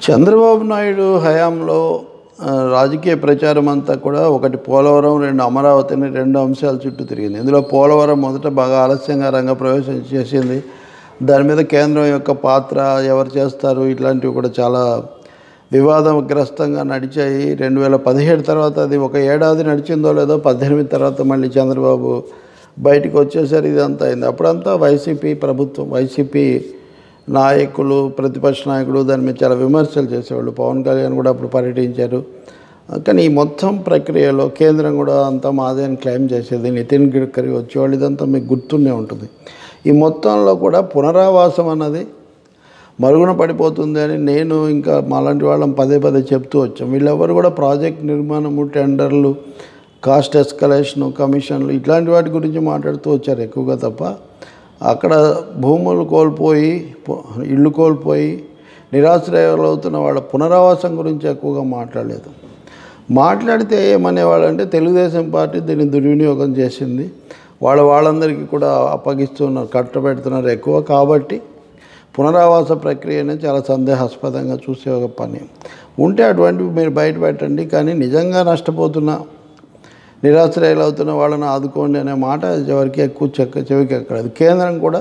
చంద్రబాబు నాయుడు హయాంలో ఆ, రాజకీయ ప్రచారం అంతా కూడా ఒకటి పోలవరం రెండు అమరావతిని రెండు అంశాల చుట్టూ తిరిగింది ఇందులో పోలవరం మొదట బాగా ఆలస్యంగా రంగప్రవేశం చేసింది దాని మీద కేంద్రం యొక్క పాత్ర ఎవరు చేస్తారు ఇట్లాంటివి కూడా చాలా వివాదగ్రస్తంగా నడిచాయి రెండు వేల పదిహేడు తర్వాత అది ఒక ఏడాది నడిచిందో లేదో పద్దెనిమిది తర్వాత మళ్ళీ చంద్రబాబు బయటకు వచ్చేసరి ఇదంతా అయింది అప్పుడంతా వైసీపీ ప్రభుత్వం వైసీపీ నాయకులు ప్రతిపక్ష నాయకుడు దాని మీద చాలా విమర్శలు చేసేవాళ్ళు పవన్ కళ్యాణ్ కూడా అప్పుడు పర్యటించారు కానీ ఈ మొత్తం ప్రక్రియలో కేంద్రం కూడా అంతా మాదే అని క్లెయిమ్ చేసేది నితిన్ గడ్కరీ వచ్చేవాళ్ళు ఇదంతా మీకు గుర్తుండే ఉంటుంది ఈ మొత్తంలో కూడా పునరావాసం అన్నది మరుగున పడిపోతుంది అని నేను ఇంకా మాలాంటి వాళ్ళం పదే పదే చెప్తూ వచ్చాం వీళ్ళెవరు కూడా ప్రాజెక్ట్ నిర్మాణము టెండర్లు కాస్ట్ ఎస్కలేషను కమిషన్లు ఇట్లాంటి వాటి గురించి మాట్లాడుతూ వచ్చారు ఎక్కువగా తప్ప అక్కడ భూములు కోల్పోయి పొ- ఇళ్ళు కోల్పోయి నిరాశ్రయాలు అవుతున్న వాళ్ళ పునరావాసం గురించి ఎక్కువగా మాట్లాడలేదు మాట్లాడితే ఏమనేవాళ్ళంటే తెలుగుదేశం పార్టీ దీన్ని దుర్వినియోగం చేసింది వాళ్ళ వాళ్ళందరికీ కూడా అప్పగిస్తున్నారు కట్టబెడుతున్నారు ఎక్కువ కాబట్టి పునరావాస ప్రక్రియనే చాలా సందేహాస్పదంగా చూసే ఒక పని ఉంటే అటువంటివి మీరు బయట పెట్టండి కానీ నిజంగా నష్టపోతున్న నిరాశ్రయాలు అవుతున్న వాళ్ళని ఆదుకోండి అనే మాట ఎవరికి ఎక్కువ చెక్క చెవికి ఎక్కలేదు కేంద్రం కూడా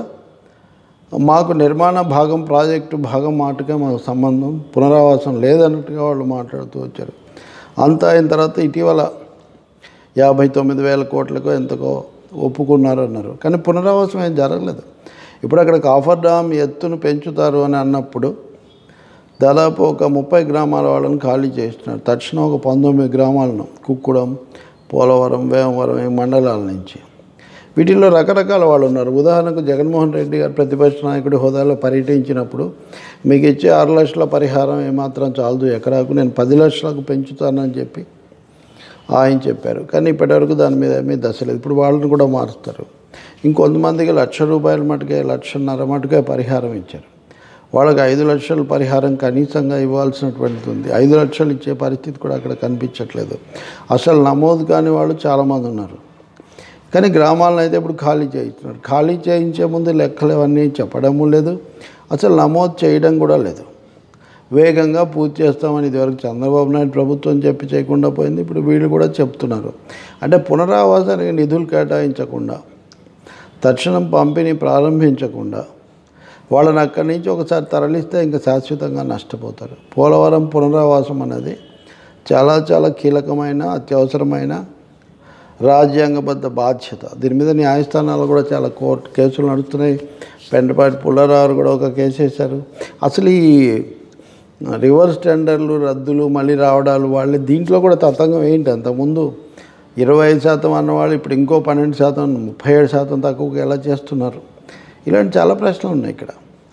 మాకు నిర్మాణ భాగం ప్రాజెక్టు భాగం మాటగా మాకు సంబంధం పునరావాసం లేదన్నట్టుగా వాళ్ళు మాట్లాడుతూ వచ్చారు అంతా అయిన తర్వాత ఇటీవల యాభై తొమ్మిది వేల కోట్లకో ఎంతకో ఒప్పుకున్నారు అన్నారు కానీ పునరావాసం ఏం జరగలేదు ఇప్పుడు అక్కడ కాఫర్ డామ్ ఎత్తును పెంచుతారు అని అన్నప్పుడు దాదాపు ఒక ముప్పై గ్రామాల వాళ్ళని ఖాళీ చేస్తున్నారు తక్షణం ఒక పంతొమ్మిది గ్రామాలను కుక్కుడం పోలవరం వేమవరం ఈ మండలాల నుంచి వీటిల్లో రకరకాల వాళ్ళు ఉన్నారు ఉదాహరణకు జగన్మోహన్ రెడ్డి గారు ప్రతిపక్ష నాయకుడి హోదాలో పర్యటించినప్పుడు మీకు ఇచ్చే ఆరు లక్షల పరిహారం ఏమాత్రం చాలదు ఎకరాకు నేను పది లక్షలకు పెంచుతానని చెప్పి ఆయన చెప్పారు కానీ ఇప్పటివరకు దాని మీద ఏమీ దశ లేదు ఇప్పుడు వాళ్ళని కూడా మారుస్తారు ఇంకొంతమందికి లక్ష రూపాయల మటుకే లక్షన్నర మటుకే పరిహారం ఇచ్చారు వాళ్ళకి ఐదు లక్షల పరిహారం కనీసంగా ఇవ్వాల్సినటువంటిది ఉంది ఐదు లక్షలు ఇచ్చే పరిస్థితి కూడా అక్కడ కనిపించట్లేదు అసలు నమోదు కాని వాళ్ళు చాలామంది ఉన్నారు కానీ గ్రామాలను అయితే ఇప్పుడు ఖాళీ చేయిస్తున్నారు ఖాళీ చేయించే ముందు లెక్కలు అవన్నీ చెప్పడము లేదు అసలు నమోదు చేయడం కూడా లేదు వేగంగా పూర్తి చేస్తామని ఇదివరకు చంద్రబాబు నాయుడు ప్రభుత్వం చెప్పి చేయకుండా పోయింది ఇప్పుడు వీళ్ళు కూడా చెప్తున్నారు అంటే పునరావాసానికి నిధులు కేటాయించకుండా తక్షణం పంపిణీ ప్రారంభించకుండా వాళ్ళని అక్కడి నుంచి ఒకసారి తరలిస్తే ఇంకా శాశ్వతంగా నష్టపోతారు పోలవరం పునరావాసం అనేది చాలా చాలా కీలకమైన అత్యవసరమైన రాజ్యాంగబద్ధ బాధ్యత దీని మీద న్యాయస్థానాలు కూడా చాలా కోర్టు కేసులు నడుస్తున్నాయి పెండపాటి పుల్లారావు కూడా ఒక కేసు వేశారు అసలు ఈ రివర్స్ టెండర్లు రద్దులు మళ్ళీ రావడాలు వాళ్ళే దీంట్లో కూడా తతంగం ఏంటి అంతకుముందు ఇరవై ఐదు శాతం అన్నవాళ్ళు ఇప్పుడు ఇంకో పన్నెండు శాతం ముప్పై ఏడు శాతం తక్కువగా ఎలా చేస్తున్నారు ఇలాంటి చాలా ప్రశ్నలు ఉన్నాయి ఇక్కడ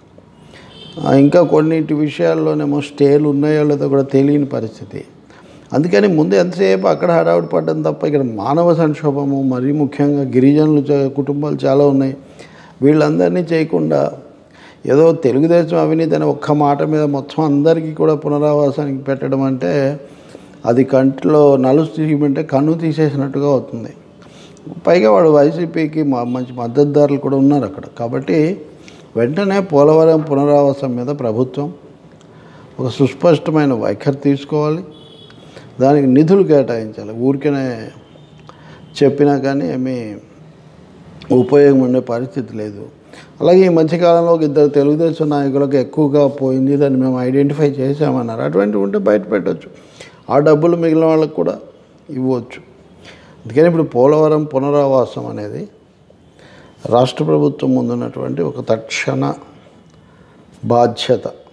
ఆ, ఇంకా కొన్నిటి విషయాల్లోనేమో స్టేలు ఉన్నాయో లేదో కూడా తెలియని పరిస్థితి అందుకని ముందు ఎంతసేపు అక్కడ హడావుడి పడ్డం తప్ప ఇక్కడ మానవ సంక్షోభము మరీ ముఖ్యంగా గిరిజనులు చా- కుటుంబాలు చాలా ఉన్నాయి వీళ్ళందరినీ చేయకుండా ఏదో తెలుగుదేశం అవినీతి అనే ఒక్క మాట మీద మొత్తం అందరికీ కూడా పునరావాసానికి పెట్టడం అంటే అది కంటిలో నలుసు తీయమంటే కన్ను తీసేసినట్టుగా అవుతుంది పైగా వాడు వైసీపీకి మా- మంచి మద్దతుదారులు కూడా ఉన్నారు అక్కడ కాబట్టి వెంటనే పోలవరం పునరావాసం మీద ప్రభుత్వం ఒక సుస్పష్టమైన వైఖరి తీసుకోవాలి దానికి నిధులు కేటాయించాలి ఊరికనే చెప్పినా కానీ ఏమీ ఉపయోగం ఉండే పరిస్థితి లేదు అలాగే ఈ మధ్యకాలంలో ఒక ఇద్దరు తెలుగుదేశం నాయకులకు ఎక్కువగా పోయింది దాన్ని మేము ఐడెంటిఫై చేసామన్నారు అటువంటివి ఉంటే బయట పెట్టచ్చు ఆ డబ్బులు మిగిలిన వాళ్ళకు కూడా ఇవ్వచ్చు అందుకని ఇప్పుడు పోలవరం పునరావాసం అనేది రాష్ట్ర ప్రభుత్వం ముందున్నటువంటి ఒక తక్షణ బాధ్యత